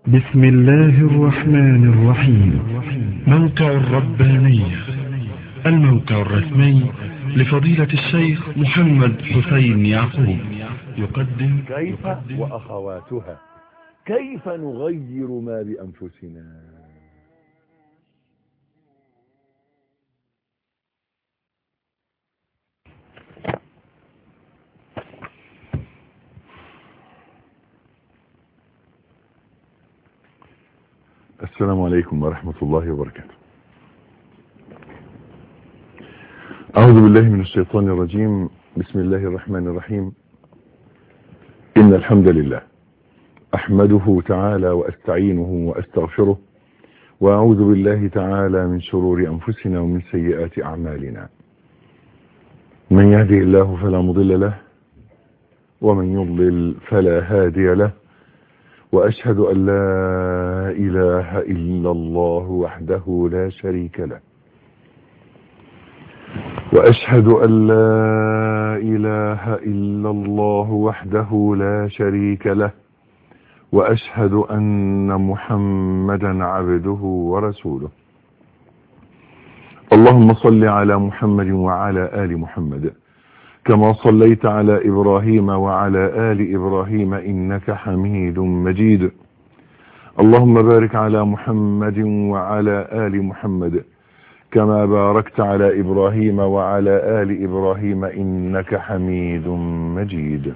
بسم الله الرحمن الرحيم موقع الربانية الموقع الرسمي لفضيلة الشيخ محمد حسين يعقوب يقدم كيف وأخواتها كيف نغير ما بأنفسنا السلام عليكم ورحمة الله وبركاته أعوذ بالله من الشيطان الرجيم بسم الله الرحمن الرحيم إن الحمد لله أحمده تعالى وأستعينه وأستغفره وأعوذ بالله تعالى من شرور أنفسنا ومن سيئات أعمالنا من يهدي الله فلا مضل له ومن يضلل فلا هادي له وأشهد أن لا إله إلا الله وحده لا شريك له وأشهد أن لا إله إلا الله وحده لا شريك له وأشهد أن محمدا عبده ورسوله اللهم صل على محمد وعلى آل محمد كما صليت على إبراهيم وعلى آل إبراهيم إنك حميد مجيد اللهم بارك على محمد وعلى آل محمد كما باركت على إبراهيم وعلى آل إبراهيم إنك حميد مجيد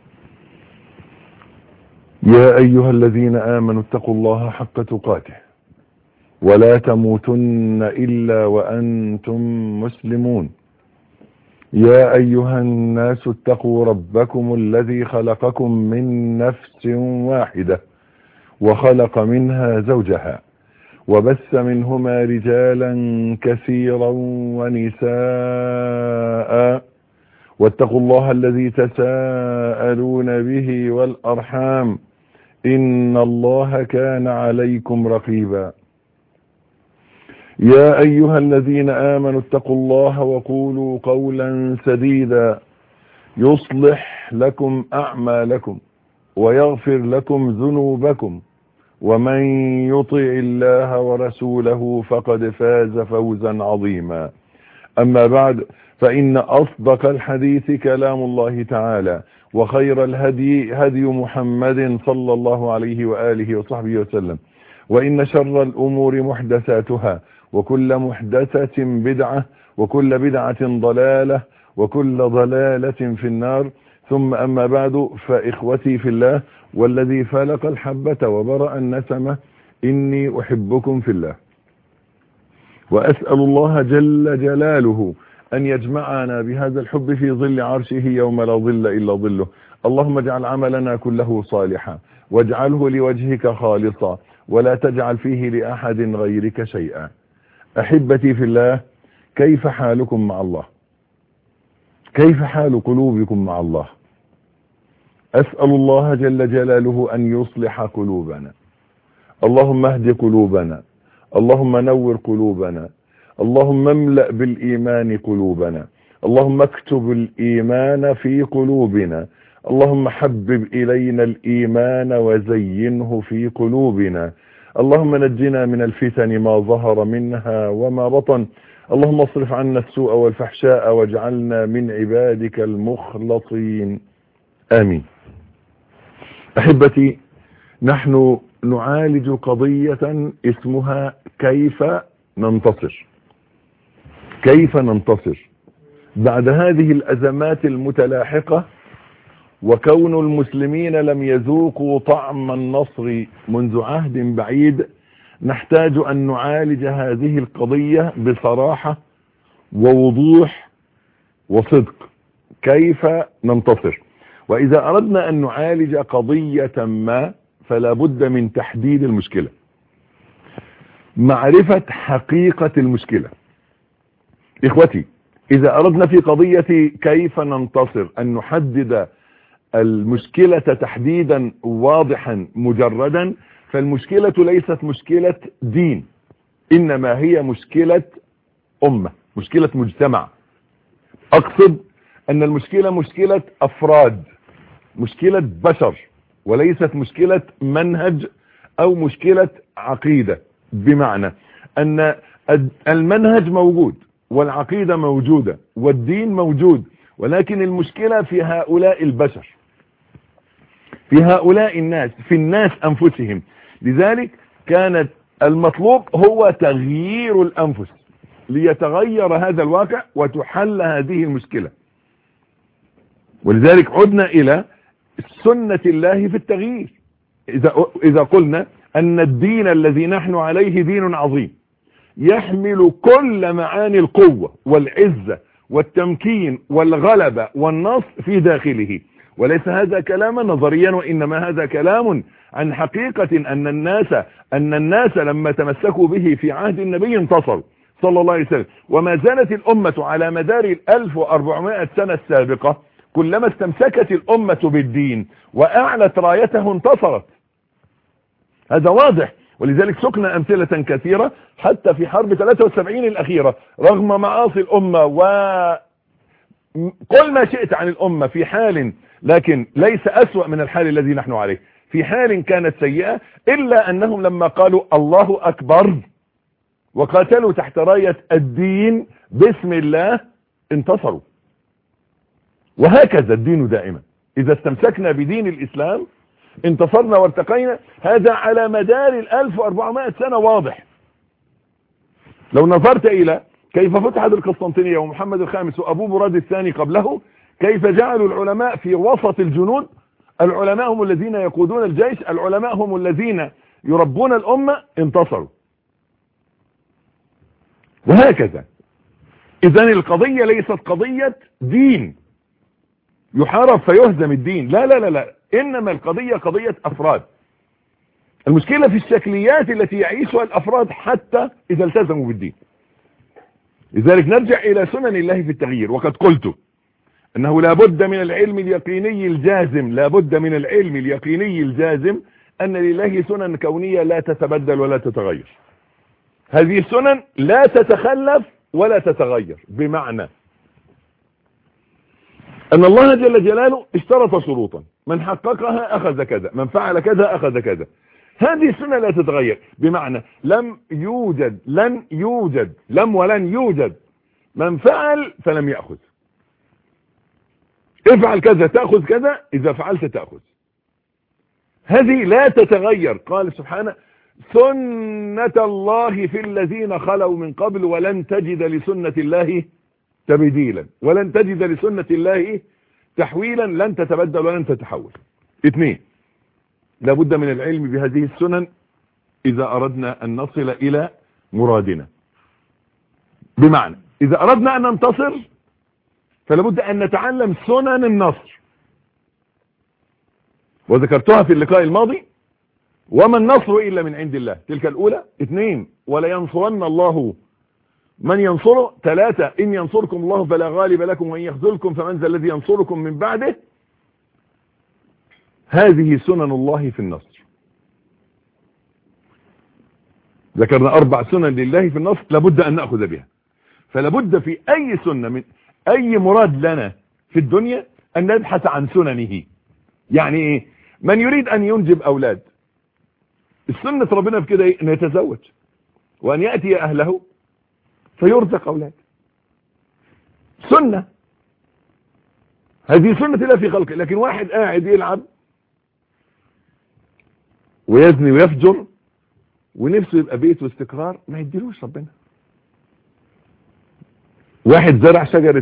يا أيها الذين آمنوا اتقوا الله حق تقاته ولا تموتن إلا وأنتم مسلمون يا أيها الناس اتقوا ربكم الذي خلقكم من نفس واحدة وخلق منها زوجها وبث منهما رجالا كثيرا ونساء واتقوا الله الذي تساءلون به والأرحام إن الله كان عليكم رقيبا يا أيها الذين آمنوا اتقوا الله وقولوا قولا سديدا يصلح لكم أعمالكم ويغفر لكم ذنوبكم ومن يطع الله ورسوله فقد فاز فوزا عظيما أما بعد فإن أصدق الحديث كلام الله تعالى وخير الهدي هدي محمد صلى الله عليه وآله وصحبه وسلم وإن شر الأمور محدثاتها وكل محدثة بدعة وكل بدعة ضلالة وكل ضلالة في النار ثم أما بعد فإخوتي في الله والذي فلق الحبة وبرأ النسمة إني أحبكم في الله وأسأل الله جل جلاله أن يجمعنا بهذا الحب في ظل عرشه يوم لا ظل إلا ظله اللهم اجعل عملنا كله صالحا واجعله لوجهك خالصا ولا تجعل فيه لأحد غيرك شيئا أحبتي في الله كيف حالكم مع الله كيف حال قلوبكم مع الله أسأل الله جل جلاله أن يصلح قلوبنا اللهم اهد قلوبنا اللهم نور قلوبنا اللهم املأ بالإيمان قلوبنا اللهم اكتب الإيمان في قلوبنا اللهم حبب إلينا الإيمان وزينه في قلوبنا اللهم نجنا من الفتن ما ظهر منها وما بطن اللهم اصرف عنا السوء والفحشاء واجعلنا من عبادك المخلصين آمين أحبتي نحن نعالج قضية اسمها كيف ننتصر كيف ننتصر بعد هذه الأزمات المتلاحقة وكون المسلمين لم يذوقوا طعم النصر منذ عهد بعيد نحتاج أن نعالج هذه القضية بصراحة ووضوح وصدق كيف ننتصر وإذا أردنا أن نعالج قضية ما فلا بد من تحديد المشكلة معرفة حقيقة المشكلة إخوتي إذا أردنا في قضية كيف ننتصر أن نحدد المشكلة تحديدا واضحا مجردا فالمشكلة ليست مشكلة دين إنما هي مشكلة أمة مشكلة مجتمع أقصد أن المشكلة مشكلة أفراد مشكلة بشر وليست مشكلة منهج او مشكلة عقيدة بمعنى ان المنهج موجود والعقيدة موجودة والدين موجود ولكن المشكلة في هؤلاء البشر في هؤلاء الناس في الناس انفسهم لذلك كانت المطلوب هو تغيير الانفس ليتغير هذا الواقع وتحل هذه المشكلة ولذلك عدنا الى سنة الله في التغيير اذا, إذا قلنا ان الدين الذي نحن عليه دين عظيم يحمل كل معاني القوة والعزة والتمكين والغلبة والنصر في داخله وليس هذا كلاما نظريا وإنما هذا كلام عن حقيقة أن الناس أن الناس لما تمسكوا به في عهد النبي انتصروا صلى الله عليه وسلم وما زالت الأمة على مدار ال 1400 سنة السابقة كلما استمسكت الأمة بالدين وأعلت رايته انتصرت هذا واضح ولذلك سكنا أمثلة كثيرة حتى في حرب 73 الأخيرة رغم معاصي الأمة و كل ما شئت عن الأمة في حال لكن ليس أسوأ من الحال الذي نحن عليه في حال كانت سيئة إلا أنهم لما قالوا الله أكبر وقاتلوا تحت راية الدين باسم الله انتصروا وهكذا الدين دائما إذا استمسكنا بدين الإسلام انتصرنا وارتقينا هذا على مدار ال 1400 سنة واضح لو نظرت إلى كيف فتحت القسطنطينية ومحمد الخامس وأبو مراد الثاني قبله كيف جعلوا العلماء في وسط الجنود العلماء هم الذين يقودون الجيش العلماء هم الذين يربون الأمة انتصروا وهكذا إذا القضية ليست قضية دين يحارب فيهزم الدين لا لا لا لا إنما القضية قضية أفراد المشكلة في الشكليات التي يعيشها الأفراد حتى إذا التزموا بالدين لذلك نرجع إلى سنن الله في التغيير وقد قلت أنه لابد من العلم اليقيني الجازم لابد من العلم اليقيني الجازم أن لله سنن كونية لا تتبدل ولا تتغير هذه السنن لا تتخلف ولا تتغير بمعنى أن الله جل جلاله اشترط شروطا من حققها أخذ كذا من فعل كذا أخذ كذا هذه السنة لا تتغير بمعنى لم يوجد لن يوجد لم ولن يوجد من فعل فلم يأخذ افعل كذا تأخذ كذا إذا فعلت تأخذ هذه لا تتغير قال سبحانه سنة الله في الذين خلوا من قبل ولن تجد لسنة الله تبديلا ولن تجد لسنة الله تحويلا لن تتبدل ولن تتحول اثنين لابد من العلم بهذه السنن إذا أردنا أن نصل إلى مرادنا بمعنى إذا أردنا أن ننتصر فلابد أن نتعلم سنن النصر وذكرتها في اللقاء الماضي وما النصر إلا من عند الله تلك الأولى اثنين ولا ينصرن الله من ينصره ثلاثة إن ينصركم الله فلا غالب لكم وإن يخذلكم فمن ذا الذي ينصركم من بعده هذه سنن الله في النصر ذكرنا أربع سنن لله في النصر لابد أن نأخذ بها فلابد في أي سنة من أي مراد لنا في الدنيا أن نبحث عن سننه يعني إيه من يريد أن ينجب أولاد السنة ربنا في كده إيه أن يتزوج وأن يأتي أهله فيرزق أولاد سنة هذه سنة الله في خلقه لكن واحد قاعد يلعب ويزني ويفجر ونفسه يبقى بيت واستقرار ما يديلوش ربنا واحد زرع شجرة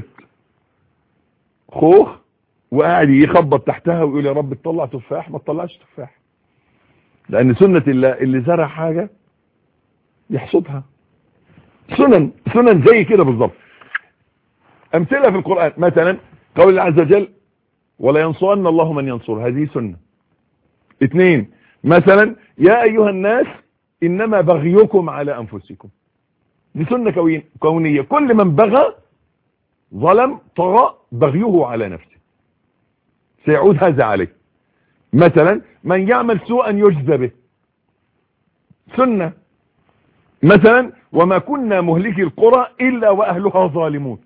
خوخ وقاعد يخبط تحتها ويقول يا رب تطلع تفاح ما تطلعش تفاح لان سنة الله اللي زرع حاجة يحصدها سنن سنن زي كده بالظبط امثلة في القرآن مثلا قول الله عز وجل ولا ينصرن الله من ينصر هذه سنة اثنين مثلا يا ايها الناس انما بغيكم على انفسكم دي سنة كونية كل من بغى ظلم طغى بغيه على نفسه سيعود هذا عليه مثلا من يعمل سوءا يجزى به سنة مثلا وما كنا مهلكي القرى إلا وأهلها ظالمون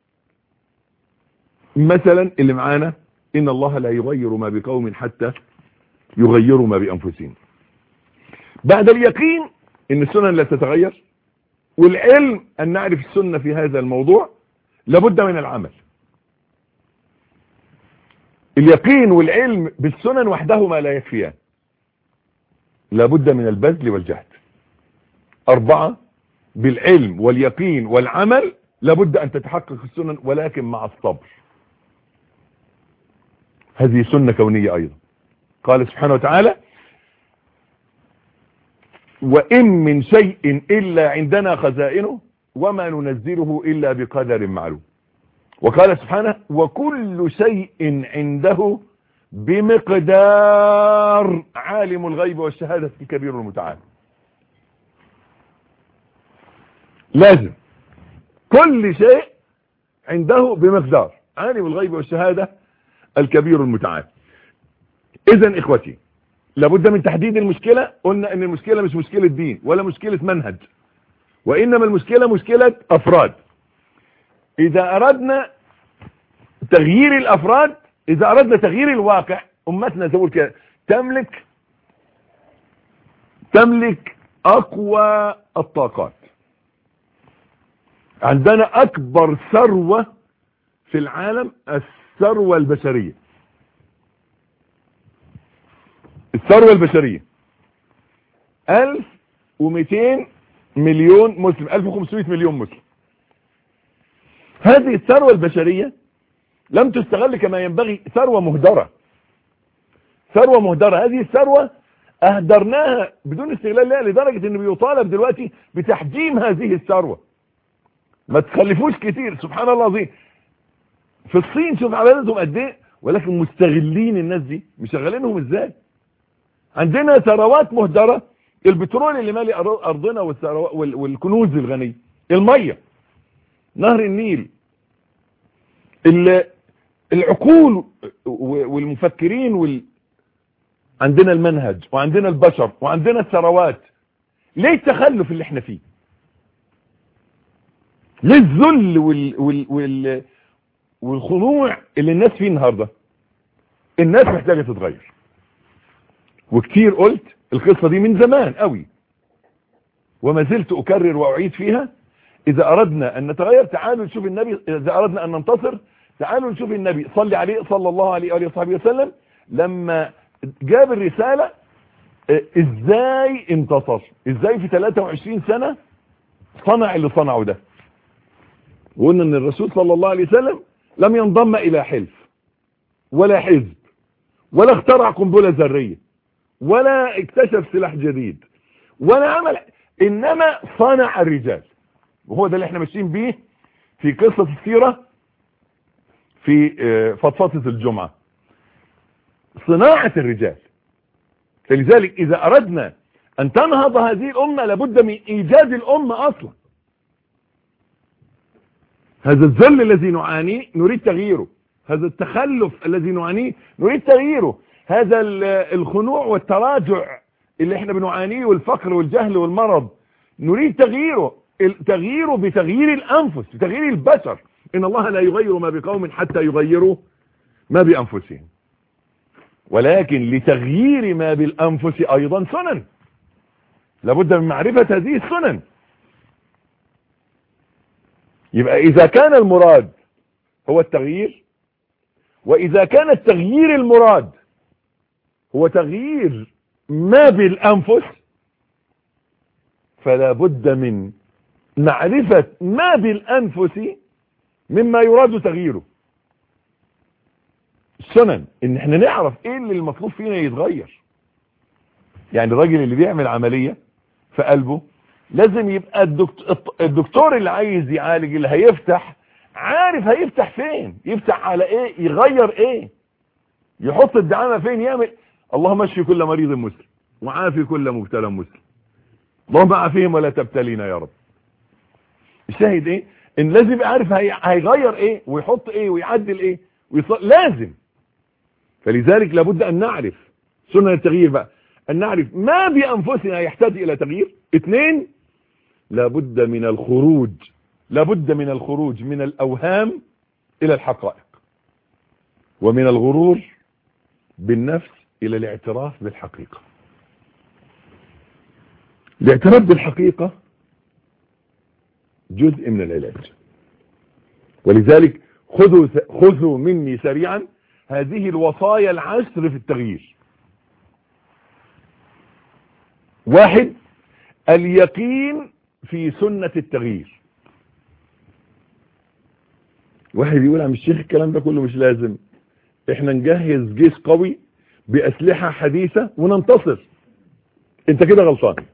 مثلا اللي معانا إن الله لا يغير ما بقوم حتى يغيروا ما بأنفسهم بعد اليقين ان السنن لا تتغير والعلم ان نعرف السنة في هذا الموضوع لابد من العمل اليقين والعلم بالسنن وحدهما لا يكفيان لابد من البذل والجهد أربعة بالعلم واليقين والعمل لابد أن تتحقق السنن ولكن مع الصبر هذه سنة كونية أيضا قال سبحانه وتعالى وإن من شيء إلا عندنا خزائنه وما ننزله إلا بقدر معلوم وقال سبحانه وكل شيء عنده بمقدار عالم الغيب والشهادة الكبير المتعال لازم كل شيء عنده بمقدار عالم الغيب والشهادة الكبير المتعال اذا اخوتي لابد من تحديد المشكلة قلنا ان المشكلة مش مشكلة دين ولا مشكلة منهج وانما المشكلة مشكلة افراد اذا اردنا تغيير الافراد اذا اردنا تغيير الواقع امتنا تقول كده تملك تملك اقوى الطاقات عندنا اكبر ثروة في العالم الثروة البشرية الثروة البشرية 1200 مليون مسلم 1500 مليون مسلم هذه الثروة البشرية لم تستغل كما ينبغي ثروة مهدرة ثروة مهدرة هذه الثروة اهدرناها بدون استغلال لها لدرجة انه بيطالب دلوقتي بتحجيم هذه الثروة ما تخلفوش كتير سبحان الله العظيم في الصين شوف عبادتهم قد ايه ولكن مستغلين الناس دي مشغلينهم ازاي عندنا ثروات مهدرة البترول اللي مالي ارضنا والكنوز الغنية المية نهر النيل العقول والمفكرين وال... عندنا المنهج وعندنا البشر وعندنا الثروات ليه التخلف اللي احنا فيه ليه الذل وال... وال... وال... والخضوع اللي الناس فيه النهاردة الناس محتاجة تتغير وكتير قلت القصة دي من زمان قوي وما زلت اكرر واعيد فيها اذا اردنا ان نتغير تعالوا نشوف النبي اذا اردنا ان ننتصر تعالوا نشوف النبي صلي عليه صلى الله عليه وآله وصحبه وسلم لما جاب الرسالة ازاي انتصر ازاي في 23 سنة صنع اللي صنعه ده وقلنا ان الرسول صلى الله عليه وسلم لم ينضم الى حلف ولا حزب ولا اخترع قنبلة ذرية ولا اكتشف سلاح جديد ولا عمل انما صنع الرجال وهو ده اللي احنا ماشيين بيه في قصة السيرة في فضفضة الجمعة صناعة الرجال فلذلك اذا اردنا ان تنهض هذه الامة لابد من ايجاد الامة اصلا هذا الذل الذي نعانيه نريد تغييره هذا التخلف الذي نعانيه نريد تغييره هذا الخنوع والتراجع اللي احنا بنعانيه والفقر والجهل والمرض نريد تغييره تغييره بتغيير الانفس بتغيير البشر ان الله لا يغير ما بقوم حتى يغيروا ما بانفسهم ولكن لتغيير ما بالانفس ايضا سنن لابد من معرفة هذه السنن يبقى اذا كان المراد هو التغيير واذا كان التغيير المراد هو تغيير ما بالانفس فلا بد من معرفة ما بالانفس مما يراد تغييره السنن ان احنا نعرف ايه اللي المطلوب فينا يتغير يعني الراجل اللي بيعمل عملية في قلبه لازم يبقى الدكتور, الدكتور اللي عايز يعالج اللي هيفتح عارف هيفتح فين يفتح على ايه يغير ايه يحط الدعامة فين يعمل اللهم اشفي كل مريض مسلم وعافي كل مبتلى مسلم اللهم عافيهم ولا تبتلينا يا رب الشاهد ايه ان لازم يبقى عارف هي... هيغير ايه ويحط ايه ويعدل ايه ويصل... لازم فلذلك لابد ان نعرف سنة التغيير بقى ان نعرف ما بانفسنا يحتاج الى تغيير اثنين لابد من الخروج لابد من الخروج من الاوهام الى الحقائق ومن الغرور بالنفس الى الاعتراف بالحقيقة الاعتراف بالحقيقة جزء من العلاج ولذلك خذوا خذوا مني سريعا هذه الوصايا العشر في التغيير واحد اليقين في سنة التغيير واحد يقول عم الشيخ الكلام ده كله مش لازم احنا نجهز جيش قوي بأسلحة حديثة وننتصر انت كده غلطان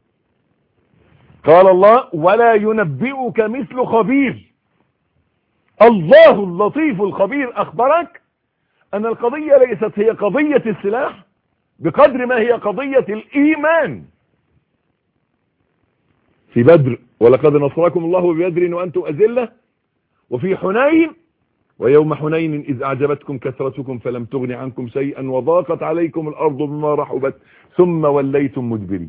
قال الله ولا ينبئك مثل خبير الله اللطيف الخبير أخبرك أن القضية ليست هي قضية السلاح بقدر ما هي قضية الإيمان في بدر ولقد نصركم الله ببدر وأنتم أذلة وفي حنين ويوم حنين إذ أعجبتكم كثرتكم فلم تغن عنكم شيئا وضاقت عليكم الأرض بما رحبت ثم وليتم مدبرين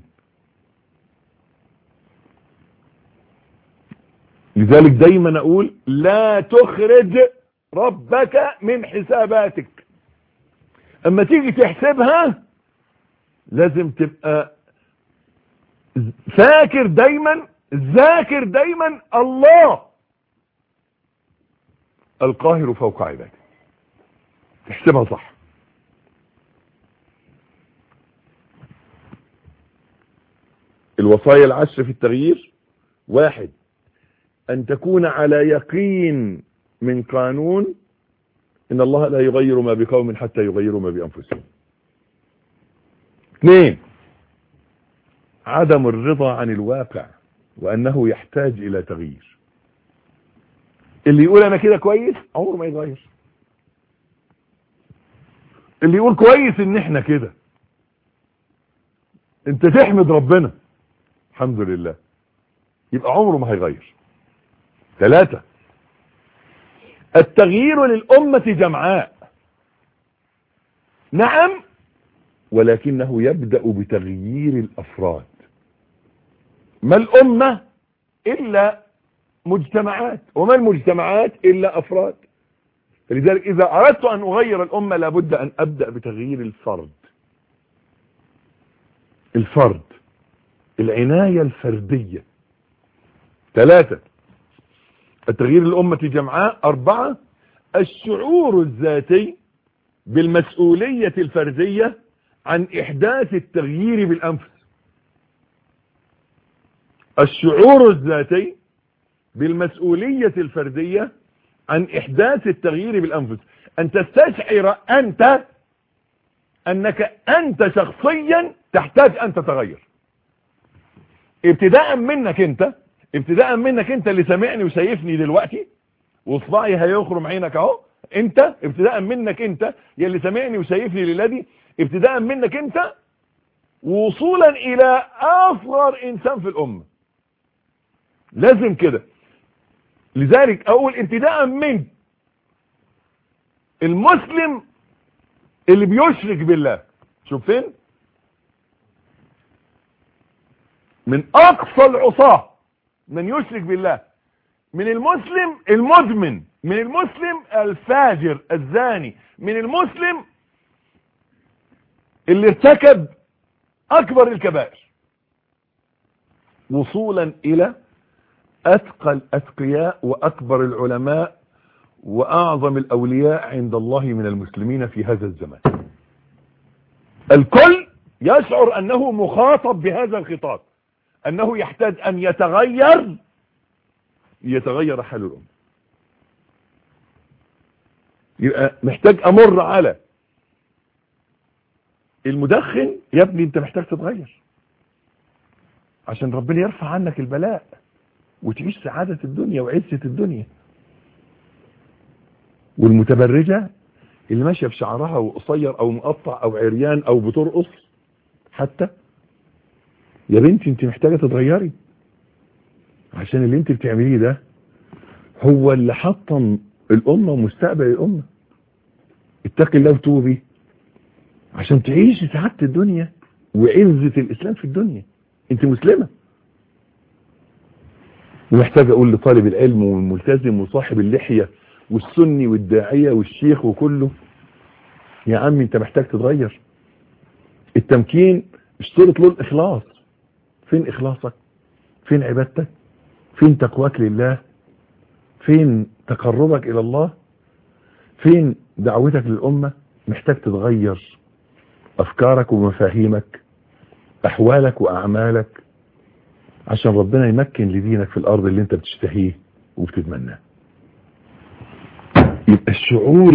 لذلك دايما أقول لا تخرج ربك من حساباتك اما تيجي تحسبها لازم تبقى فاكر دايما ذاكر دايما الله القاهر فوق عباده تحسبها صح الوصايا العشر في التغيير واحد ان تكون على يقين من قانون ان الله لا يغير ما بقوم حتى يغيروا ما بانفسهم اثنين عدم الرضا عن الواقع وانه يحتاج الى تغيير اللي يقول انا كده كويس عمره ما يتغير اللي يقول كويس ان احنا كده انت تحمد ربنا الحمد لله يبقى عمره ما هيغير ثلاثة التغيير للأمة جمعاء نعم ولكنه يبدأ بتغيير الأفراد ما الأمة إلا مجتمعات وما المجتمعات إلا أفراد فلذلك إذا أردت أن أغير الأمة لابد أن أبدأ بتغيير الفرد الفرد العناية الفردية ثلاثة التغيير الأمة جمعاء أربعة الشعور الذاتي بالمسؤولية الفردية عن إحداث التغيير بالأنفس الشعور الذاتي بالمسؤولية الفردية عن إحداث التغيير بالأنفس أن تستشعر أنت أنك أنت شخصيا تحتاج أن تتغير ابتداء منك أنت ابتداء منك أنت اللي سامعني وشايفني دلوقتي واصبعي هيخرم عينك اهو انت ابتداء منك انت يلي سامعني وشايفني للذي ابتداء منك انت وصولا الى اصغر انسان في الامه لازم كده لذلك اقول ابتداء من المسلم اللي بيشرك بالله شوف فين من اقصى العصاه من يشرك بالله من المسلم المدمن من المسلم الفاجر الزاني من المسلم اللي ارتكب اكبر الكبائر وصولا الى اتقى الاتقياء واكبر العلماء واعظم الاولياء عند الله من المسلمين في هذا الزمان الكل يشعر انه مخاطب بهذا الخطاب انه يحتاج ان يتغير يتغير حال الأمة يبقى محتاج أمر على المدخن يا ابني انت محتاج تتغير عشان ربنا يرفع عنك البلاء وتعيش سعادة الدنيا وعزة الدنيا والمتبرجة اللي ماشية في شعرها وقصير او مقطع او عريان او بترقص حتى يا بنتي انت محتاجة تتغيري عشان اللي انت بتعمليه ده هو اللي حطم الامة ومستقبل الامة اتقي الله وتوبي عشان تعيشي سعادة الدنيا وعزة الاسلام في الدنيا انت مسلمة ومحتاج اقول لطالب العلم والملتزم وصاحب اللحية والسني والداعية والشيخ وكله يا عمي انت محتاج تتغير التمكين اشترط له الاخلاص فين اخلاصك فين عبادتك فين تقواك لله فين تقربك الى الله فين دعوتك للامة محتاج تتغير افكارك ومفاهيمك احوالك واعمالك عشان ربنا يمكن لدينك في الارض اللي انت بتشتهيه وبتتمناه يبقى الشعور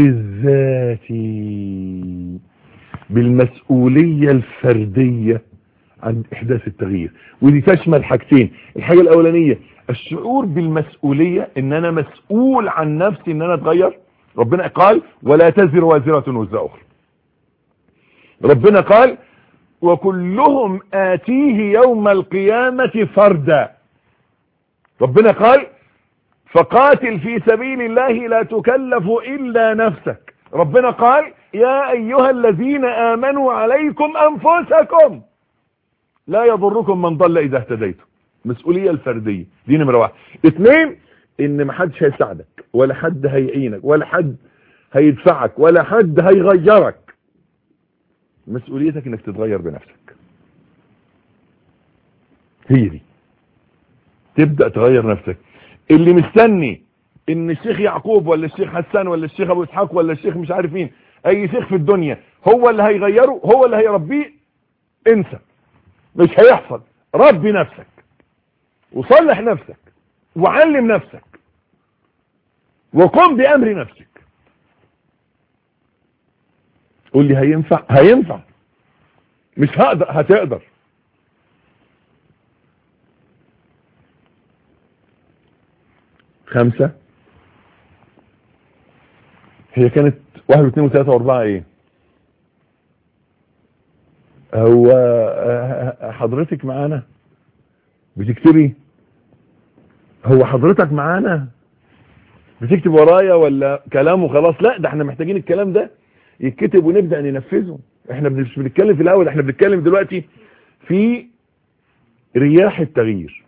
الذاتي بالمسؤولية الفردية عن احداث التغيير ودي تشمل حاجتين الحاجة الاولانية الشعور بالمسؤولية ان انا مسؤول عن نفسي ان انا اتغير ربنا قال ولا تزر وازرة وزر اخرى ربنا قال وكلهم آتيه يوم القيامة فردا ربنا قال فقاتل في سبيل الله لا تكلف إلا نفسك ربنا قال يا أيها الذين آمنوا عليكم أنفسكم لا يضركم من ضل إذا اهتديتم مسؤولية الفردية دي نمرة واحد اثنين ان محدش هيساعدك ولا حد هيعينك ولا حد هيدفعك ولا حد هيغيرك مسؤوليتك انك تتغير بنفسك هي دي تبدأ تغير نفسك اللي مستني ان الشيخ يعقوب ولا الشيخ حسان ولا الشيخ ابو اسحاق ولا الشيخ مش عارف مين اي شيخ في الدنيا هو اللي هيغيره هو اللي هيربيه انسى مش هيحصل ربي نفسك وصلح نفسك وعلم نفسك وقم بامر نفسك قول لي هينفع هينفع مش هقدر هتقدر خمسة هي كانت واحد واثنين وثلاثة واربعة ايه هو حضرتك معانا بتكتبي هو حضرتك معانا بتكتب ورايا ولا كلام وخلاص لا ده احنا محتاجين الكلام ده يتكتب ونبدأ ننفذه احنا مش بنتكلم في الاول احنا بنتكلم دلوقتي في رياح التغيير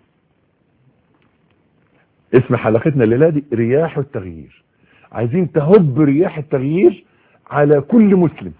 اسم حلقتنا الليلة دي رياح التغيير عايزين تهب رياح التغيير على كل مسلم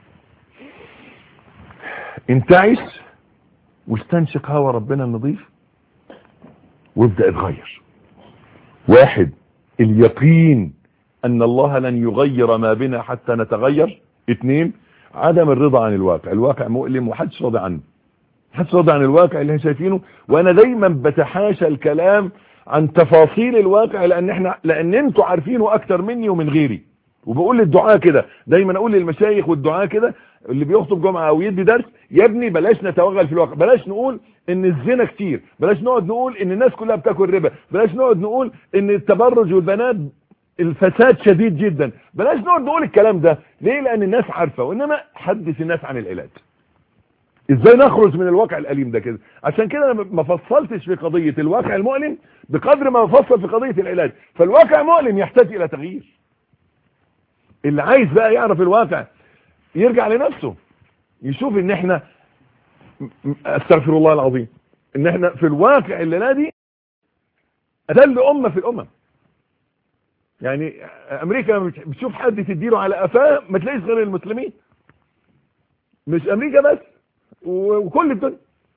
انتعش واستنشق هوا ربنا النظيف وابدأ اتغير واحد اليقين ان الله لن يغير ما بنا حتى نتغير اثنين عدم الرضا عن الواقع الواقع مؤلم وحدش راضي عنه محدش راضي عن الواقع اللي احنا شايفينه وانا دايما بتحاشى الكلام عن تفاصيل الواقع لان احنا لان انتوا عارفينه اكتر مني ومن غيري وبقول للدعاء كده دايما اقول للمشايخ والدعاء كده اللي بيخطب جمعة او يدي درس يا ابني بلاش نتوغل في الواقع بلاش نقول ان الزنا كتير بلاش نقعد نقول ان الناس كلها بتاكل ربا بلاش نقعد نقول ان التبرج والبنات الفساد شديد جدا بلاش نقعد نقول الكلام ده ليه لان الناس عارفة وانما حدث الناس عن العلاج ازاي نخرج من الواقع الاليم ده كده عشان كده انا ما فصلتش في قضية الواقع المؤلم بقدر ما بفصل في قضية العلاج فالواقع مؤلم يحتاج الى تغيير اللي عايز بقى يعرف الواقع يرجع لنفسه يشوف ان احنا استغفر الله العظيم ان احنا في الواقع الليله دي اذل امه في الامم يعني امريكا بتشوف حد تديله على قفاه ما تلاقيش غير المسلمين مش امريكا بس وكل الدنيا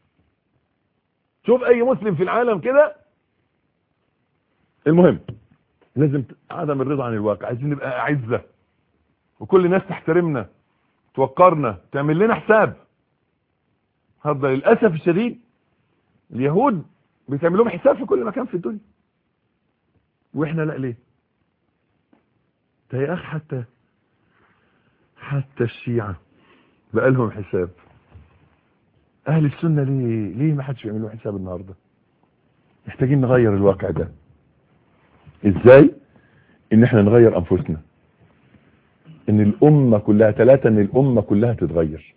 شوف اي مسلم في العالم كده المهم لازم عدم الرضا عن الواقع عايزين نبقى اعزه وكل الناس تحترمنا توقرنا تعمل لنا حساب هذا للأسف الشديد اليهود بيتعمل لهم حساب في كل مكان في الدنيا واحنا لا ليه ده يا اخ حتى حتى الشيعة بقى لهم حساب اهل السنة ليه ليه ما حدش بيعمل لهم حساب النهاردة محتاجين نغير الواقع ده ازاي ان احنا نغير انفسنا ان الامة كلها ثلاثة ان الامة كلها تتغير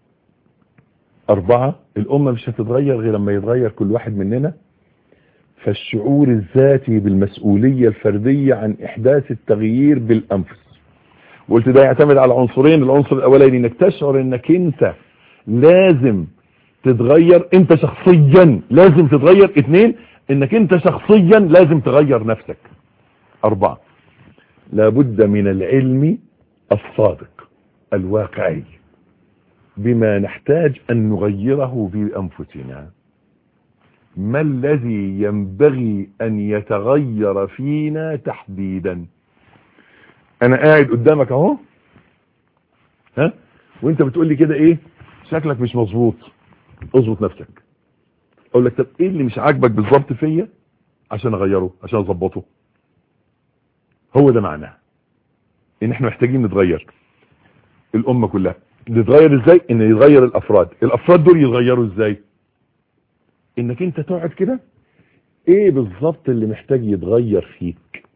اربعة الامة مش هتتغير غير لما يتغير كل واحد مننا فالشعور الذاتي بالمسؤولية الفردية عن احداث التغيير بالانفس وقلت ده يعتمد على عنصرين العنصر الاولاني انك تشعر انك انت لازم تتغير انت شخصيا لازم تتغير اثنين انك انت شخصيا لازم تغير نفسك اربعة لابد من العلم الصادق الواقعي بما نحتاج أن نغيره بأنفسنا ما الذي ينبغي ان يتغير فينا تحديدا انا قاعد قدامك اهو ها وانت بتقول لي كده ايه شكلك مش مظبوط اظبط نفسك اقول لك طب ايه اللي مش عاجبك بالظبط فيا عشان اغيره عشان اظبطه هو ده معناه ان احنا محتاجين نتغير الامه كلها نتغير ازاي ان يتغير الافراد الافراد دول يتغيروا ازاي انك انت تقعد كده ايه بالظبط اللي محتاج يتغير فيك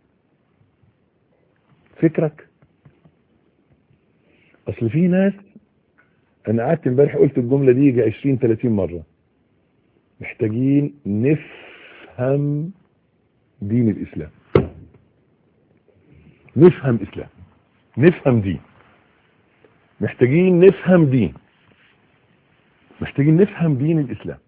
فكرك اصل في ناس انا قعدت امبارح قلت الجمله دي يجي 20 30 مره محتاجين نفهم دين الاسلام نفهم اسلام نفهم دين محتاجين نفهم دين محتاجين نفهم دين الاسلام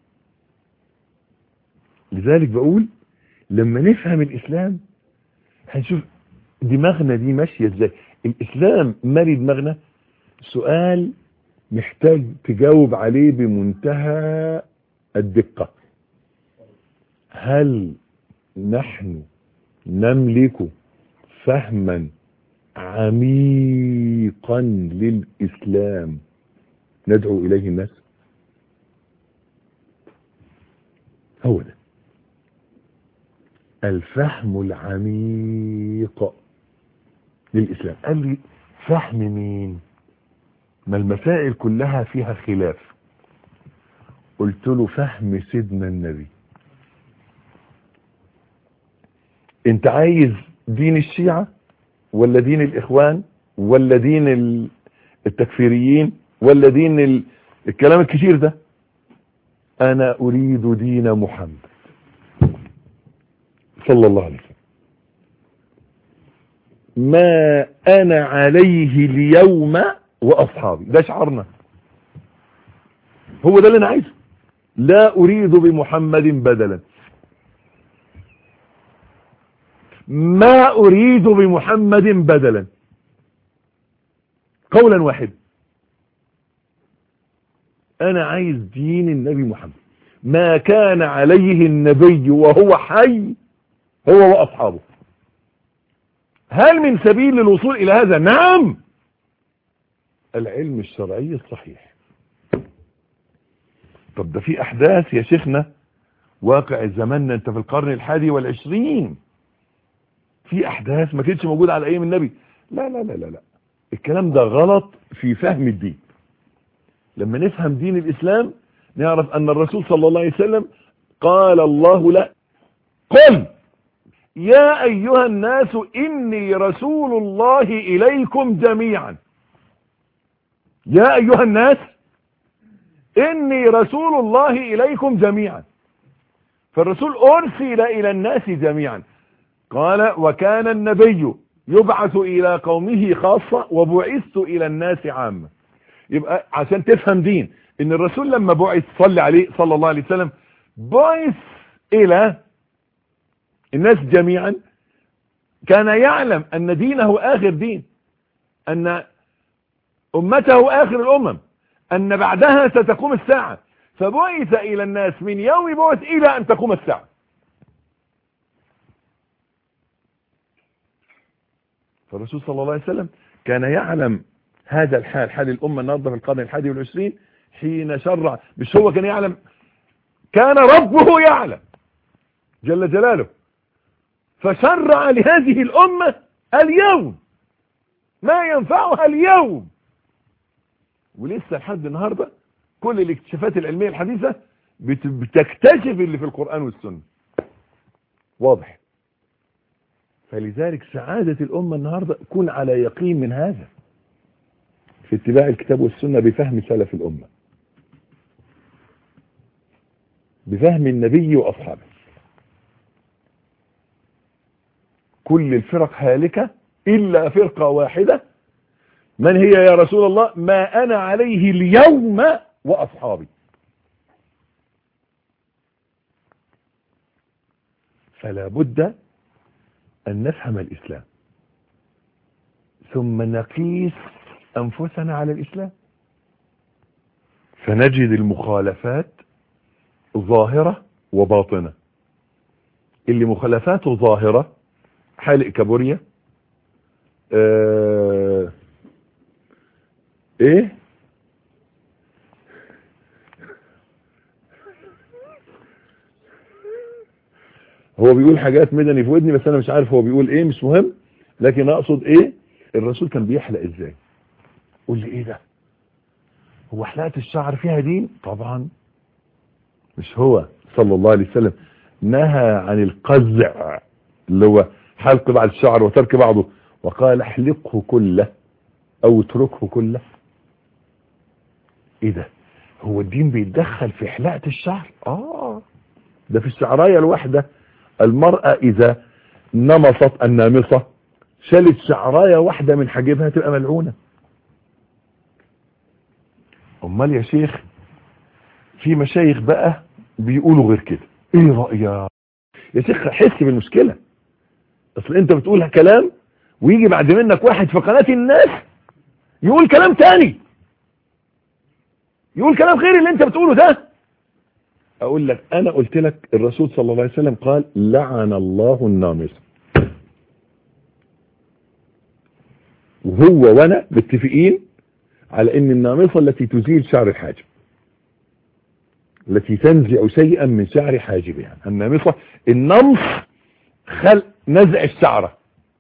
لذلك بقول لما نفهم الاسلام هنشوف دماغنا دي ماشية ازاي الاسلام مالي دماغنا سؤال محتاج تجاوب عليه بمنتهى الدقة هل نحن نملك فهما عميقا للإسلام ندعو إليه الناس هو ده الفهم العميق للإسلام قال لي فهم مين ما المسائل كلها فيها خلاف قلت له فهم سيدنا النبي انت عايز دين الشيعة ولا دين الاخوان ولا دين التكفيريين ولا دين ال... الكلام الكتير ده انا اريد دين محمد صلى الله عليه وسلم ما انا عليه اليوم واصحابي ده شعارنا هو ده اللي انا عايزه لا اريد بمحمد بدلا ما اريد بمحمد بدلا قولا واحدا انا عايز دين النبي محمد ما كان عليه النبي وهو حي هو واصحابه هل من سبيل للوصول الى هذا نعم العلم الشرعي الصحيح طب ده في احداث يا شيخنا واقع زماننا انت في القرن الحادي والعشرين في احداث ما كانتش موجودة على ايام النبي لا لا لا لا لا الكلام ده غلط في فهم الدين لما نفهم دين الاسلام نعرف ان الرسول صلى الله عليه وسلم قال الله لا قل يا ايها الناس اني رسول الله اليكم جميعا يا ايها الناس اني رسول الله اليكم جميعا فالرسول ارسل الى الناس جميعا قال وكان النبي يبعث الى قومه خاصة وبعثت الى الناس عامة يبقى عشان تفهم دين ان الرسول لما بعث صلى عليه صلى الله عليه وسلم بعث الى الناس جميعا كان يعلم ان دينه اخر دين ان امته اخر الامم ان بعدها ستقوم الساعة فبعث الى الناس من يوم بعث الى ان تقوم الساعة فالرسول صلى الله عليه وسلم كان يعلم هذا الحال حال الامة النهارده في القرن الحادي والعشرين حين شرع مش هو كان يعلم كان ربه يعلم جل جلاله فشرع لهذه الامة اليوم ما ينفعها اليوم ولسه لحد النهاردة كل الاكتشافات العلمية الحديثة بتكتشف اللي في القرآن والسنة واضح فلذلك سعادة الأمة النهاردة تكون على يقين من هذا في اتباع الكتاب والسنة بفهم سلف الأمة بفهم النبي وأصحابه كل الفرق هالكة إلا فرقة واحدة من هي يا رسول الله ما أنا عليه اليوم وأصحابي فلا بد أن نفهم الإسلام ثم نقيس أنفسنا على الإسلام فنجد المخالفات ظاهرة وباطنة اللي مخالفاته ظاهرة حالق كابوريا اه ايه هو بيقول حاجات مدني في ودني بس انا مش عارف هو بيقول ايه مش مهم لكن اقصد ايه الرسول كان بيحلق ازاي قول لي ايه ده هو حلقة الشعر فيها دين طبعا مش هو صلى الله عليه وسلم نهى عن القزع اللي هو حلق بعض الشعر وترك بعضه وقال احلقه كله او اتركه كله ايه ده هو الدين بيتدخل في حلقة الشعر اه ده في الشعراية الواحدة المرأة اذا نمصت النامصة شالت شعراية واحدة من حاجبها تبقى ملعونة امال يا شيخ في مشايخ بقى بيقولوا غير كده ايه رأيك يا شيخ حس بالمشكلة اصل انت بتقول كلام ويجي بعد منك واحد في قناة الناس يقول كلام تاني يقول كلام غير اللي انت بتقوله ده اقول لك انا قلت لك الرسول صلى الله عليه وسلم قال لعن الله النامص وهو وانا متفقين على ان النامصة التي تزيل شعر الحاجب التي تنزع شيئا من شعر حاجبها النامصة النمص خلق نزع الشعرة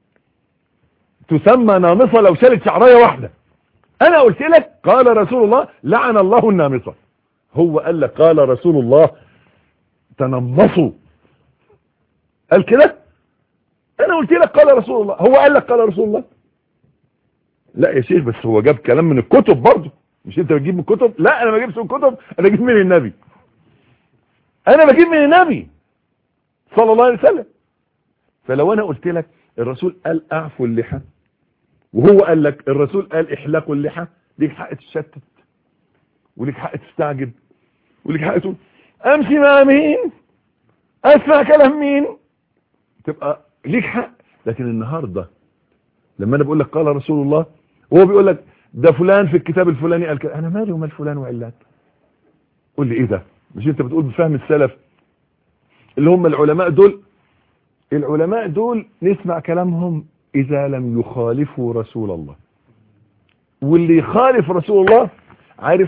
تسمى نامصة لو شالت شعراية واحدة انا قلت لك قال رسول الله لعن الله النامصة هو قال لك قال رسول الله تنمصوا قال كده انا قلت لك قال رسول الله هو قال لك قال رسول الله لا يا شيخ بس هو جاب كلام من الكتب برضه مش انت بتجيب من الكتب لا انا ما بجيبش من الكتب انا بجيب من النبي انا بجيب من النبي صلى الله عليه وسلم فلو انا قلت لك الرسول قال اعفوا اللحى وهو قال لك الرسول قال احلقوا اللحى ليك حق تشتت وليك حق تستعجب وليك حق تقول امشي مع مين اسمع كلام مين تبقى ليك حق لكن النهارده لما انا بقول لك قال رسول الله وهو بيقول لك ده فلان في الكتاب الفلاني قال كده انا مالي ومال فلان وعلات قول لي ايه ده مش انت بتقول بفهم السلف اللي هم العلماء دول العلماء دول نسمع كلامهم اذا لم يخالفوا رسول الله واللي يخالف رسول الله عارف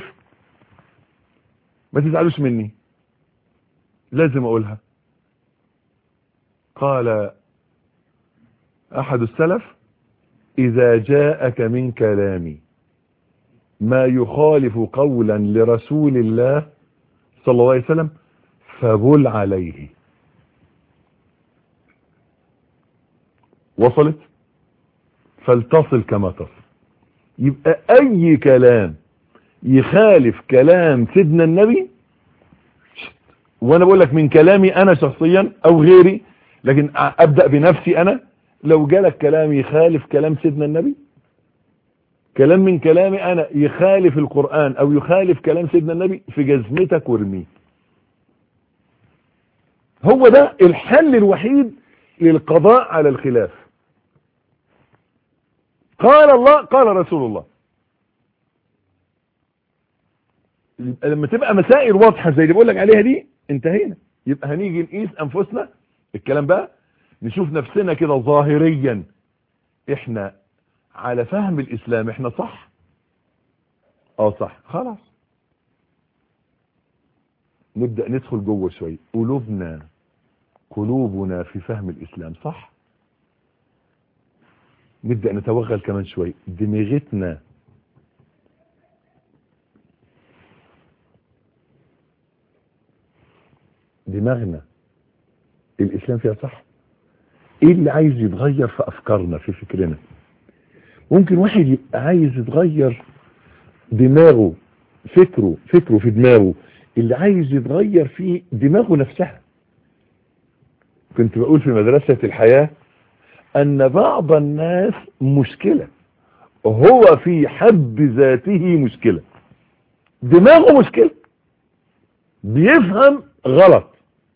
ما تزعلوش مني لازم اقولها قال احد السلف اذا جاءك من كلامي ما يخالف قولا لرسول الله صلى الله عليه وسلم فبل عليه وصلت فلتصل كما تصل يبقى اي كلام يخالف كلام سيدنا النبي وانا بقول لك من كلامي انا شخصيا او غيري لكن ابدأ بنفسي انا لو جالك كلام يخالف كلام سيدنا النبي كلام من كلامي انا يخالف القرآن او يخالف كلام سيدنا النبي في جزمتك وارميه هو ده الحل الوحيد للقضاء على الخلاف قال الله قال رسول الله لما تبقى مسائل واضحة زي اللي بقول لك عليها دي انتهينا يبقى هنيجي نقيس انفسنا الكلام بقى نشوف نفسنا كده ظاهريا احنا على فهم الاسلام احنا صح اه صح خلاص نبدأ ندخل جوه شوية قلوبنا قلوبنا في فهم الاسلام صح نبدأ نتوغل كمان شوية دماغتنا دماغنا الاسلام فيها صح ايه اللي عايز يتغير في افكارنا في فكرنا ممكن واحد يبقى عايز يتغير دماغه فكره فكره في دماغه اللي عايز يتغير في دماغه نفسها كنت بقول في مدرسة الحياة ان بعض الناس مشكلة هو في حد ذاته مشكلة دماغه مشكلة بيفهم غلط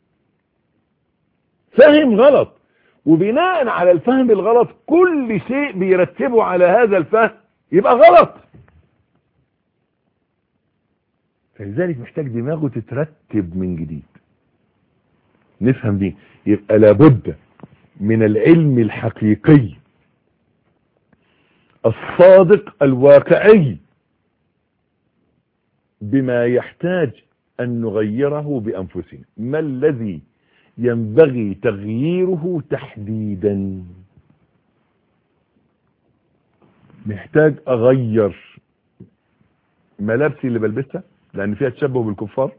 فهم غلط وبناء على الفهم الغلط كل شيء بيرتبه على هذا الفهم يبقى غلط فلذلك محتاج دماغه تترتب من جديد نفهم دي يبقى لابد من العلم الحقيقي الصادق الواقعي بما يحتاج أن نغيره بأنفسنا ما الذي ينبغي تغييره تحديدا محتاج أغير ملابسي اللي بلبسها لأن فيها تشبه بالكفار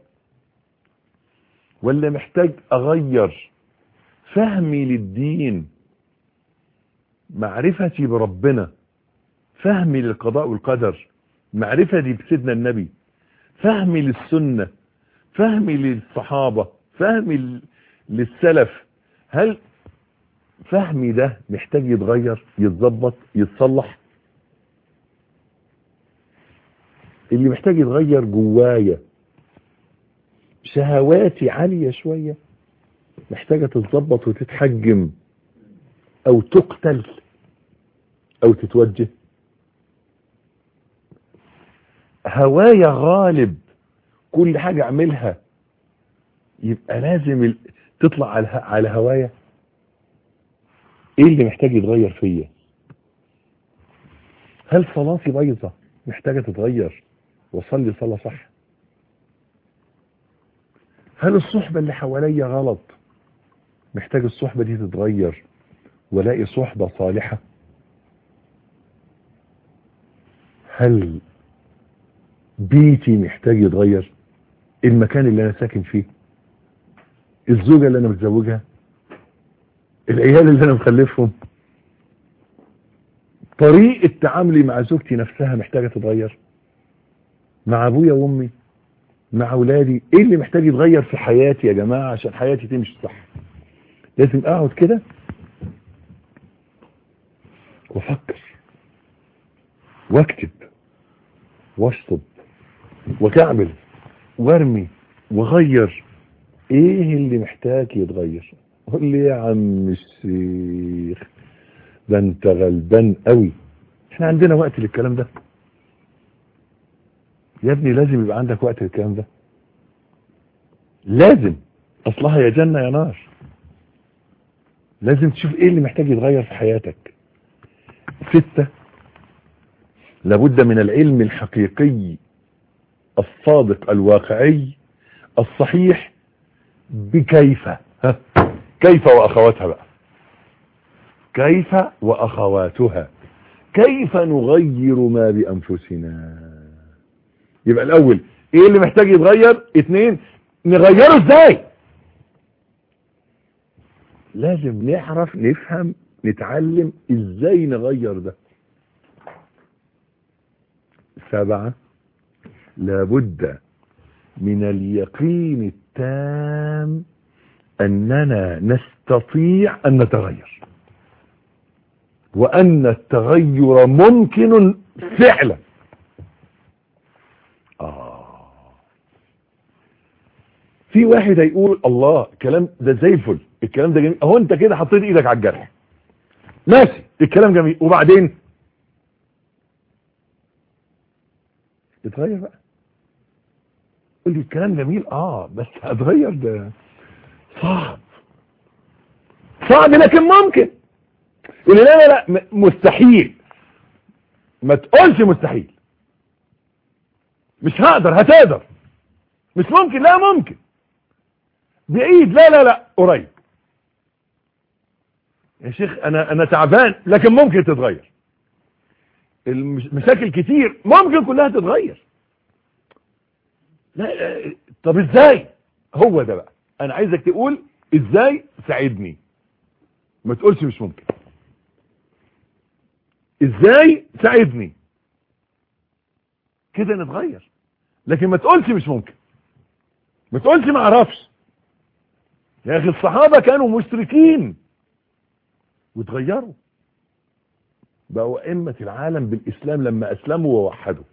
ولا محتاج أغير فهمي للدين معرفتي بربنا فهمي للقضاء والقدر معرفتي بسيدنا النبي فهمي للسنة فهمي للصحابة فهمي للسلف هل فهمي ده محتاج يتغير يتظبط يتصلح اللي محتاج يتغير جوايا شهواتي عالية شوية محتاجة تتظبط وتتحجم او تقتل او تتوجه هوايا غالب كل حاجة اعملها يبقى لازم ال... تطلع على على هوايا ايه اللي محتاج يتغير فيا هل صلاتي بايظه محتاجه تتغير واصلي صلاه صح هل الصحبه اللي حواليا غلط محتاج الصحبه دي تتغير والاقي صحبه صالحه هل بيتي محتاج يتغير المكان اللي انا ساكن فيه الزوجة اللي انا متزوجها العيال اللي انا مخلفهم طريقة تعاملي مع زوجتي نفسها محتاجة تتغير مع ابويا وامي مع اولادي ايه اللي محتاج يتغير في حياتي يا جماعة عشان حياتي تمشي صح لازم اقعد كده وافكر واكتب واشطب وكعبل وارمي وغير ايه اللي محتاج يتغير قول لي يا عم الشيخ ده انت غلبان قوي احنا عندنا وقت للكلام ده يا ابني لازم يبقى عندك وقت للكلام ده لازم اصلها يا جنة يا نار لازم تشوف ايه اللي محتاج يتغير في حياتك ستة لابد من العلم الحقيقي الصادق الواقعي الصحيح بكيف ها؟ كيف واخواتها بقى كيف واخواتها كيف نغير ما بانفسنا يبقى الاول ايه اللي محتاج يتغير اتنين نغيره ازاي لازم نعرف نفهم نتعلم ازاي نغير ده سبعة لابد من اليقين التام أننا نستطيع أن نتغير وأن التغير ممكن فعلا آه. في واحد هيقول الله الكلام ده زي الفل الكلام ده جميل اهو انت كده حطيت ايدك على الجرح ماشي الكلام جميل وبعدين اتغير بقى قول لي الكلام جميل اه بس هتغير ده صعب صعب لكن ممكن يقول لي لا لا لا م- مستحيل ما تقولش مستحيل مش هقدر هتقدر مش ممكن لا ممكن بعيد لا لا لا قريب يا شيخ انا انا تعبان لكن ممكن تتغير المشاكل كتير ممكن كلها تتغير لا لا، طب ازاي هو ده بقى انا عايزك تقول ازاي ساعدني ما تقولش مش ممكن ازاي ساعدني كده نتغير لكن ما تقولش مش ممكن ما تقولش ما اعرفش يا اخي الصحابة كانوا مشركين وتغيروا بقوا ائمة العالم بالاسلام لما اسلموا ووحدوا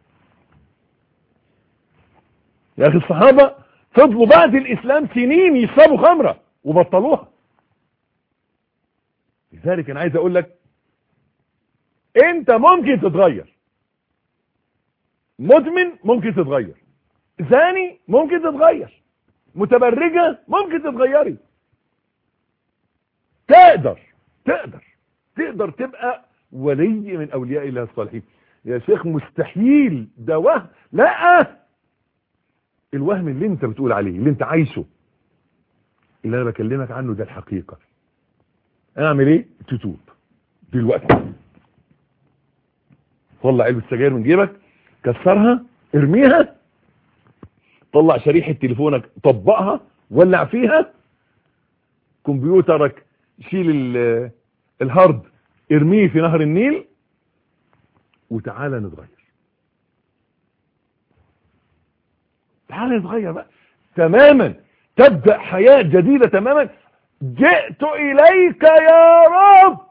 يا اخي الصحابة فضلوا بعد الاسلام سنين يشربوا خمرة وبطلوها لذلك انا عايز اقول لك انت ممكن تتغير مدمن ممكن تتغير زاني ممكن تتغير متبرجة ممكن تتغيري تقدر تقدر تقدر تبقى ولي من اولياء الله الصالحين يا شيخ مستحيل ده وهم لا الوهم اللي انت بتقول عليه اللي انت عايشه اللي انا بكلمك عنه ده الحقيقة اعمل ايه تتوب دلوقتي طلع علبة سجاير من جيبك كسرها ارميها طلع شريحة تليفونك طبقها ولع فيها كمبيوترك شيل الهارد ارميه في نهر النيل وتعالى نتغير تعالى نتغير بقى تماما تبدأ حياة جديدة تماما جئت إليك يا رب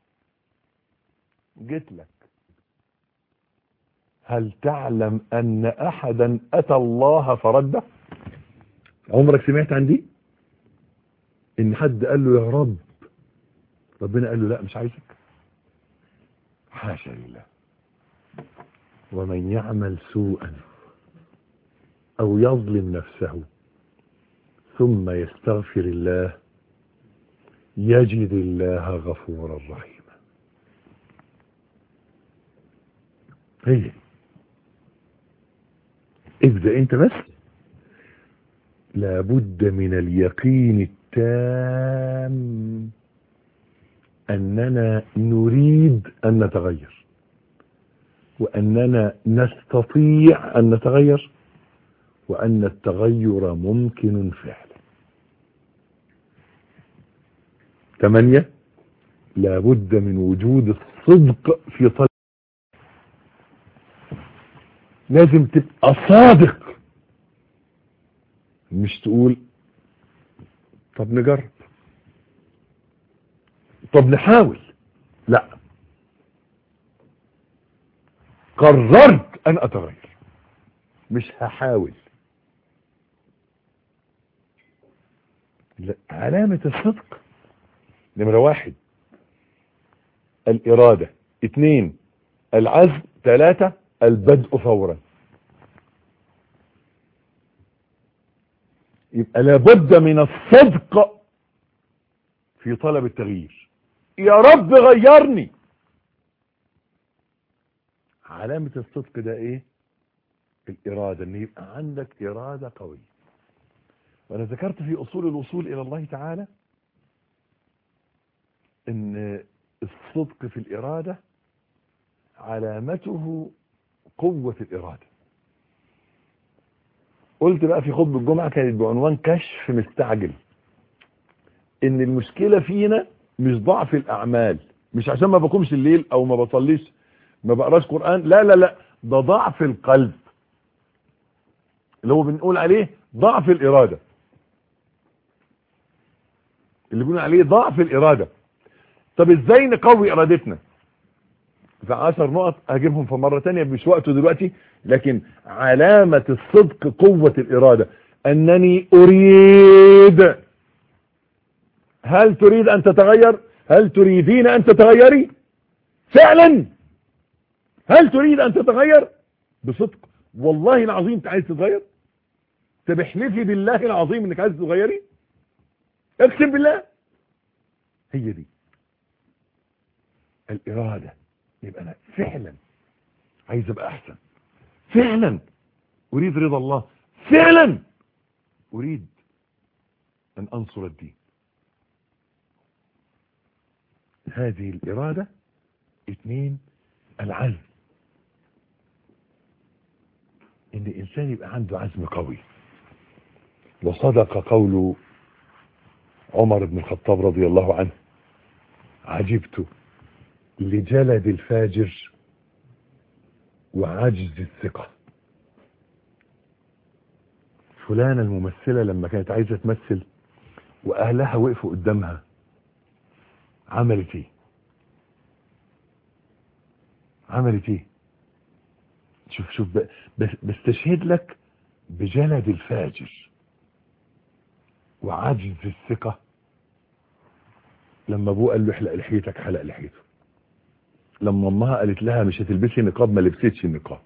جيت لك هل تعلم أن أحدا أتى الله فرده عمرك سمعت عن دي إن حد قال له يا رب ربنا قال له لا مش عايزك حاشا لله ومن يعمل سوءا أو يظلم نفسه ثم يستغفر الله يجد الله غفورا رحيما هي ابدأ انت بس لابد من اليقين التام أننا نريد أن نتغير وأننا نستطيع أن نتغير وأن التغير ممكن فعلا ثمانية لابد من وجود الصدق في طلب لازم تبقى صادق مش تقول طب نجرب طب نحاول لا قررت ان اتغير مش هحاول لا. علامة الصدق نمرة واحد الإرادة اثنين العزم ثلاثة البدء فورا يبقى لابد من الصدق في طلب التغيير يا رب غيرني علامة الصدق ده ايه الإرادة ان يبقى عندك إرادة قوية وانا ذكرت في اصول الوصول الى الله تعالى ان الصدق في الارادة علامته قوة الارادة قلت بقى في خطبة الجمعة كانت بعنوان كشف مستعجل ان المشكلة فينا مش ضعف الاعمال مش عشان ما بقومش الليل او ما بصليش ما بقراش قرآن لا لا لا ده ضعف القلب اللي هو بنقول عليه ضعف الارادة اللي بنقول عليه ضعف الارادة طب ازاي نقوي ارادتنا في عشر نقط هجيبهم في مرة تانية مش وقته دلوقتي لكن علامة الصدق قوة الارادة انني اريد هل تريد ان تتغير هل تريدين ان تتغيري فعلا هل تريد ان تتغير بصدق والله العظيم انت عايز تتغير طب احلفي بالله العظيم انك عايز تتغيري اقسم بالله هي دي الإرادة يبقى أنا فعلا عايز أبقى أحسن فعلا أريد رضا الله فعلا أريد أن أنصر الدين هذه الإرادة اثنين العزم ان الانسان يبقى عنده عزم قوي وصدق قول عمر بن الخطاب رضي الله عنه عجبت لجلد الفاجر وعجز الثقة فلانة الممثلة لما كانت عايزة تمثل واهلها وقفوا قدامها عملت ايه عملت ايه شوف شوف بس بستشهد لك بجلد الفاجر وعجز الثقة لما ابوه قال له احلق لحيتك حلق لحيته لما امها قالت لها مش هتلبسي نقاب ما لبستش النقاب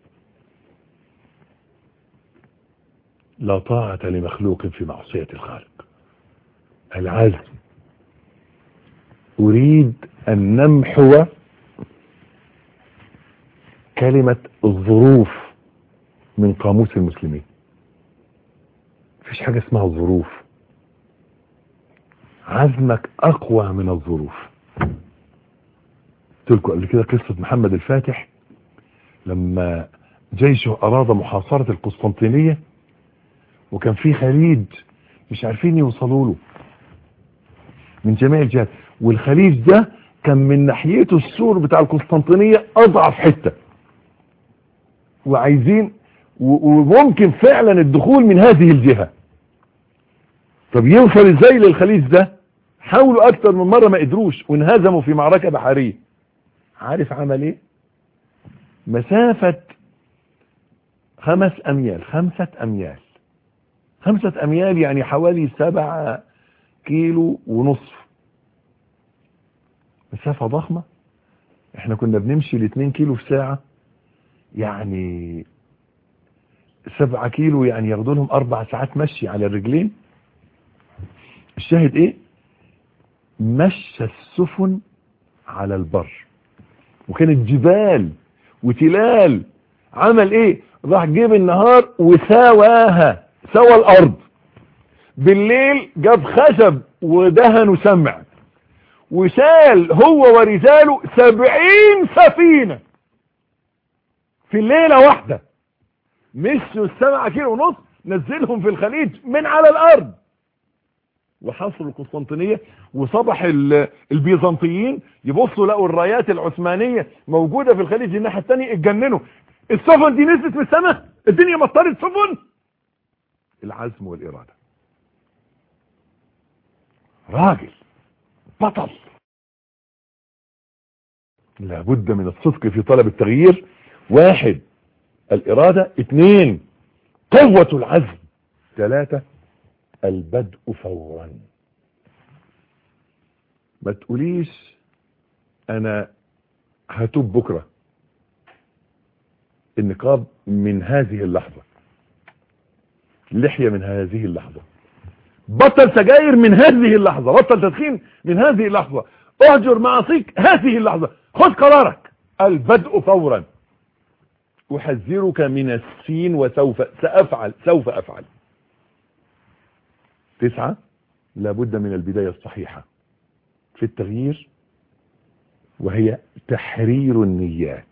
لا طاعة لمخلوق في معصية الخالق العزم اريد ان نمحو كلمة الظروف من قاموس المسلمين مفيش حاجة اسمها الظروف عزمك اقوى من الظروف قلت لكم قبل كده قصة محمد الفاتح لما جيشه اراد محاصرة القسطنطينية وكان في خليج مش عارفين يوصلوا له من جميع الجهات والخليج ده كان من ناحيته السور بتاع القسطنطينية اضعف حتة وعايزين وممكن فعلا الدخول من هذه الجهة طب يوصل ازاي للخليج ده حاولوا اكتر من مرة ما قدروش وانهزموا في معركة بحرية عارف عمل ايه مسافة خمس اميال خمسة اميال خمسة اميال يعني حوالي سبعة كيلو ونصف مسافة ضخمة احنا كنا بنمشي لاتنين كيلو في ساعة يعني سبعة كيلو يعني ياخدوا لهم اربع ساعات مشي على الرجلين الشاهد ايه مشى السفن على البر وكانت جبال وتلال عمل ايه راح جيب النهار وساواها سوى الارض بالليل جاب خشب ودهن وسمع وشال هو ورجاله سبعين سفينة في الليلة واحدة مشوا السبعة كيلو ونص نزلهم في الخليج من على الارض وحصروا القسطنطينية وصبح البيزنطيين يبصوا لقوا الرايات العثمانية موجودة في الخليج الناحية الثانية اتجننوا السفن دي نزلت من السماء الدنيا مطرت سفن العزم والإرادة راجل بطل لابد من الصدق في طلب التغيير واحد الإرادة اثنين قوة العزم ثلاثة البدء فورا ما تقوليش انا هتوب بكرة النقاب من هذه اللحظة لحية من هذه اللحظة بطل سجاير من هذه اللحظة بطل تدخين من هذه اللحظة اهجر معاصيك هذه اللحظة خذ قرارك البدء فورا احذرك من السين وسوف سأفعل سوف أفعل تسعة لابد من البداية الصحيحة في التغيير وهي تحرير النيات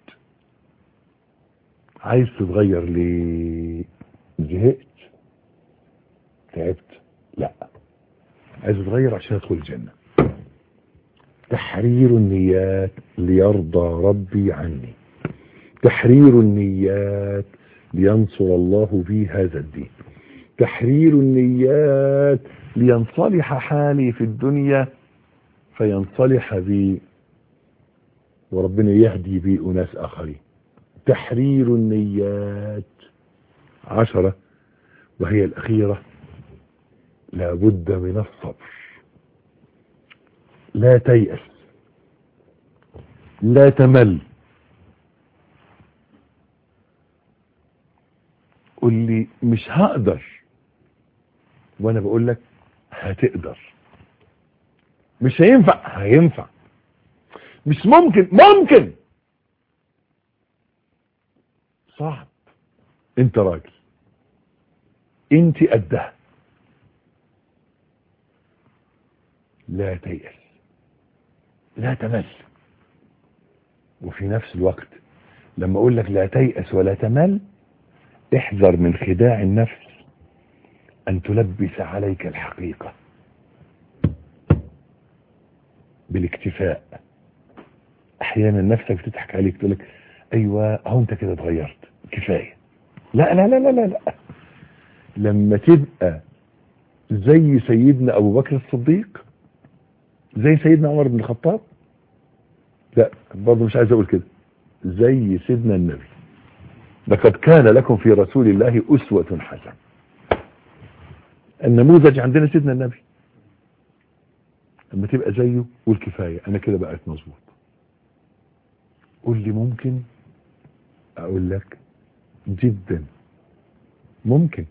عايز تتغير ليه زهقت تعبت لا عايز تتغير عشان ادخل الجنة تحرير النيات ليرضى ربي عني تحرير النيات لينصر الله بي هذا الدين تحرير النيات لينصلح حالي في الدنيا فينصلح بي وربنا يهدي بي أناس آخرين تحرير النيات عشرة وهي الأخيرة لابد من الصبر لا تيأس لا تمل قل لي مش هقدر وانا بقول لك هتقدر مش هينفع هينفع مش ممكن ممكن صعب انت راجل انت قدها لا تيأس لا تمل وفي نفس الوقت لما اقول لك لا تيأس ولا تمل احذر من خداع النفس ان تلبس عليك الحقيقة بالاكتفاء احيانا نفسك بتضحك عليك تقول لك ايوه اهو انت كده اتغيرت كفايه لا لا لا لا لا لا لما تبقى زي سيدنا ابو بكر الصديق زي سيدنا عمر بن الخطاب لا برضه مش عايز اقول كده زي سيدنا النبي لقد كان لكم في رسول الله اسوة حسنة النموذج عندنا سيدنا النبي لما تبقى زيه قول كفاية انا كده بقيت مظبوط قول لي ممكن اقول لك جدا ممكن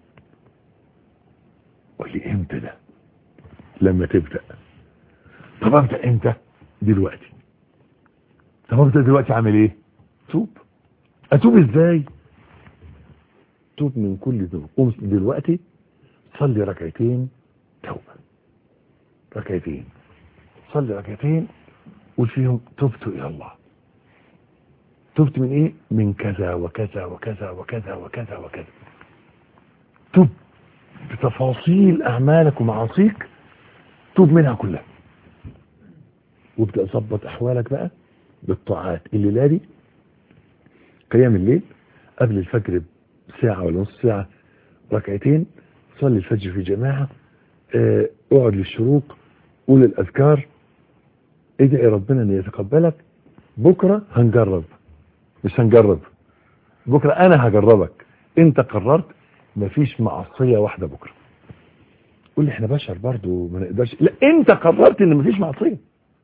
قول لي امتى ده لما تبدأ طب ابدأ امتى دلوقتي طب ابدا دلوقتي اعمل ايه توب اتوب ازاي توب من كل ذنوب قوم دلوقتي صلي ركعتين توبة ركعتين صلي ركعتين قول فيهم تبت الى الله تبت من ايه من كذا وكذا وكذا وكذا وكذا وكذا تب بتفاصيل اعمالك ومعاصيك توب منها كلها وابدا ظبط احوالك بقى بالطاعات الليله دي قيام الليل قبل الفجر بساعة ولا نص ساعة ركعتين صلي الفجر في جماعة اه اقعد للشروق قول الاذكار ادعي ربنا ان يتقبلك بكرة هنجرب مش هنجرب بكرة انا هجربك انت قررت مفيش معصية واحدة بكرة قول لي احنا بشر برضو ما نقدرش لا انت قررت ان مفيش معصية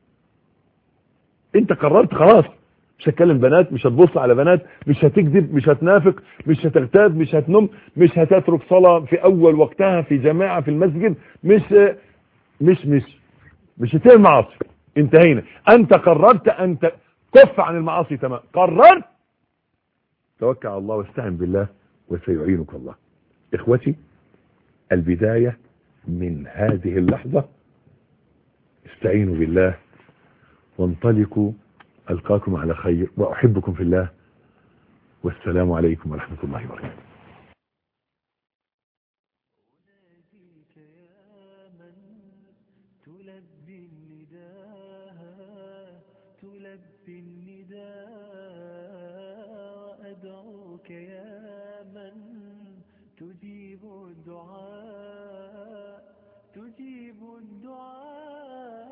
انت قررت خلاص مش هتكلم بنات مش هتبص على بنات مش هتكذب مش هتنافق مش هتغتاب مش هتنم مش هتترك صلاة في اول وقتها في جماعة في المسجد مش مش مش مش هتعمل معاصي انتهينا انت قررت ان كف عن المعاصي تمام قررت توكل على الله واستعن بالله وسيعينك الله اخوتي البداية من هذه اللحظة استعينوا بالله وانطلقوا ألقاكم على خير وأحبكم في الله والسلام عليكم ورحمة الله وبركاته تلبي النداء تلبي النداء أدعوك يا من تجيب الدعاء تجيب الدعاء